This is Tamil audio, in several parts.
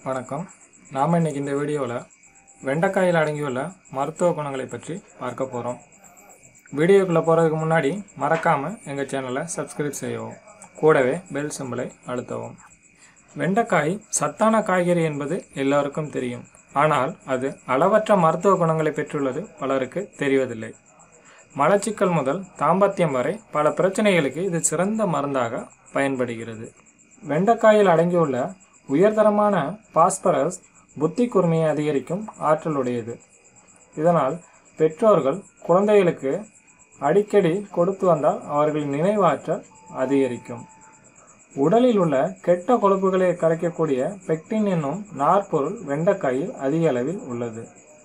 வணக்கம் நாம் இன்னைக்கு இந்த வீடியோவில் வெண்டைக்காயில் அடங்கியுள்ள மருத்துவ குணங்களை பற்றி பார்க்க போகிறோம் வீடியோக்குள்ளே போகிறதுக்கு முன்னாடி மறக்காமல் எங்கள் சேனலை சப்ஸ்கிரைப் செய்யவும் கூடவே பெல் சிம்பிளை அழுத்தவும் வெண்டைக்காய் சத்தான காய்கறி என்பது எல்லோருக்கும் தெரியும் ஆனால் அது அளவற்ற மருத்துவ குணங்களை பெற்றுள்ளது பலருக்கு தெரிவதில்லை மலச்சிக்கல் முதல் தாம்பத்தியம் வரை பல பிரச்சனைகளுக்கு இது சிறந்த மருந்தாக பயன்படுகிறது வெண்டைக்காயில் அடங்கியுள்ள உயர்தரமான பாஸ்பரஸ் புத்தி கூர்மையை அதிகரிக்கும் ஆற்றலுடையது இதனால் பெற்றோர்கள் குழந்தைகளுக்கு அடிக்கடி கொடுத்து வந்தால் அவர்களின் நினைவாற்றல் அதிகரிக்கும் உடலில் உள்ள கெட்ட கொழுப்புகளை கரைக்கக்கூடிய பெக்டின் என்னும் நார்ப்பொருள் வெண்டைக்காயில் அதிக அளவில் உள்ளது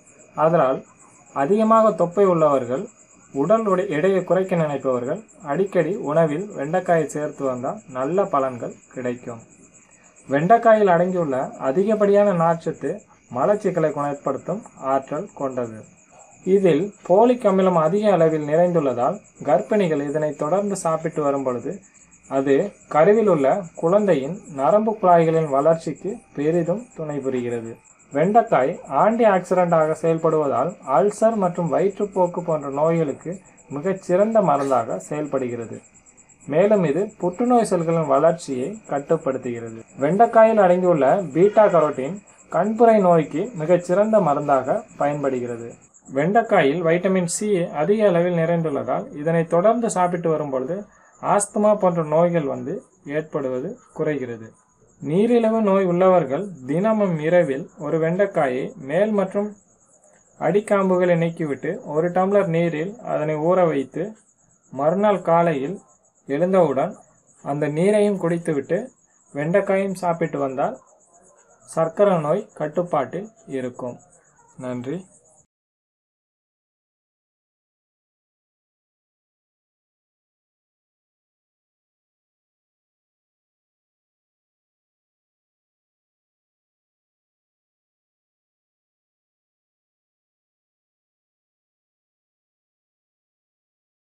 அதனால் அதிகமாக தொப்பை உள்ளவர்கள் உடல் உடை எடையை குறைக்க நினைப்பவர்கள் அடிக்கடி உணவில் வெண்டைக்காயை சேர்த்து வந்தால் நல்ல பலன்கள் கிடைக்கும் வெண்டைக்காயில் அடங்கியுள்ள அதிகப்படியான நார்ச்சத்து மலச்சிக்கலை குணப்படுத்தும் ஆற்றல் கொண்டது இதில் போலிக் அமிலம் அதிக அளவில் நிறைந்துள்ளதால் கர்ப்பிணிகள் இதனை தொடர்ந்து சாப்பிட்டு வரும் பொழுது அது கருவில் உள்ள குழந்தையின் நரம்பு குழாய்களின் வளர்ச்சிக்கு பெரிதும் துணை புரிகிறது வெண்டைக்காய் ஆன்டி ஆக்சிடென்டாக செயல்படுவதால் அல்சர் மற்றும் வயிற்றுப்போக்கு போன்ற நோய்களுக்கு மிகச்சிறந்த மருந்தாக செயல்படுகிறது மேலும் இது புற்றுநோய் செல்களின் வளர்ச்சியை கட்டுப்படுத்துகிறது வெண்டைக்காயில் அடங்கியுள்ள பீட்டா கரோட்டின் கண்புரை நோய்க்கு மிகச்சிறந்த மருந்தாக பயன்படுகிறது வெண்டைக்காயில் வைட்டமின் சி அதிக அளவில் நிறைந்துள்ளதால் இதனை தொடர்ந்து சாப்பிட்டு வரும்பொழுது ஆஸ்துமா போன்ற நோய்கள் வந்து ஏற்படுவது குறைகிறது நீரிழிவு நோய் உள்ளவர்கள் தினமும் இரவில் ஒரு வெண்டைக்காயை மேல் மற்றும் அடிக்காம்புகளை நீக்கிவிட்டு ஒரு டம்ளர் நீரில் அதனை ஊற வைத்து மறுநாள் காலையில் எழுந்தவுடன் அந்த நீரையும் குடித்துவிட்டு வெண்டைக்காயும் சாப்பிட்டு வந்தால் சர்க்கரை நோய் கட்டுப்பாட்டில் இருக்கும் நன்றி